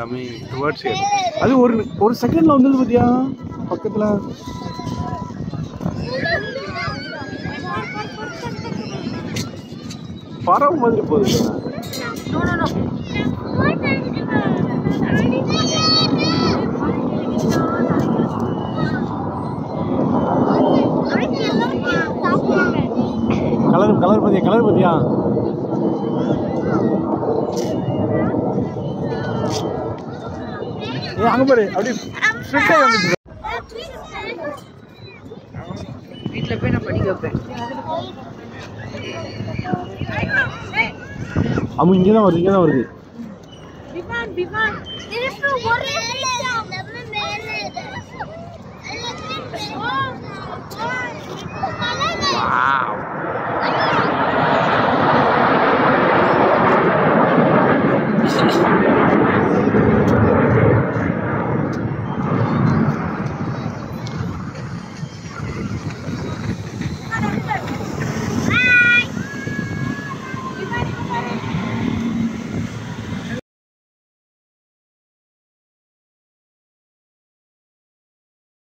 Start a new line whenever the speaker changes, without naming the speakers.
Coming towards here அது ஒரு ஒரு செகண்ட்ல வந்தது பாத்தியா பக்கத்துல பறவை மாதிரி போகுது கலர் கலர் பாத்தியா கலர் பாத்தியா ஏ அங்க பாரு அப்படியே ஸ்ட்ரிக்ட் ஆகி வந்துச்சு
வீட்டில் போய் நான் படிக்க வைப்பேன்
ஆமா இங்கே தான் வருது இங்கே தான் வருது
விவான் விவான்
திருப்பி ஒரே நம்ம மேலே
Wow.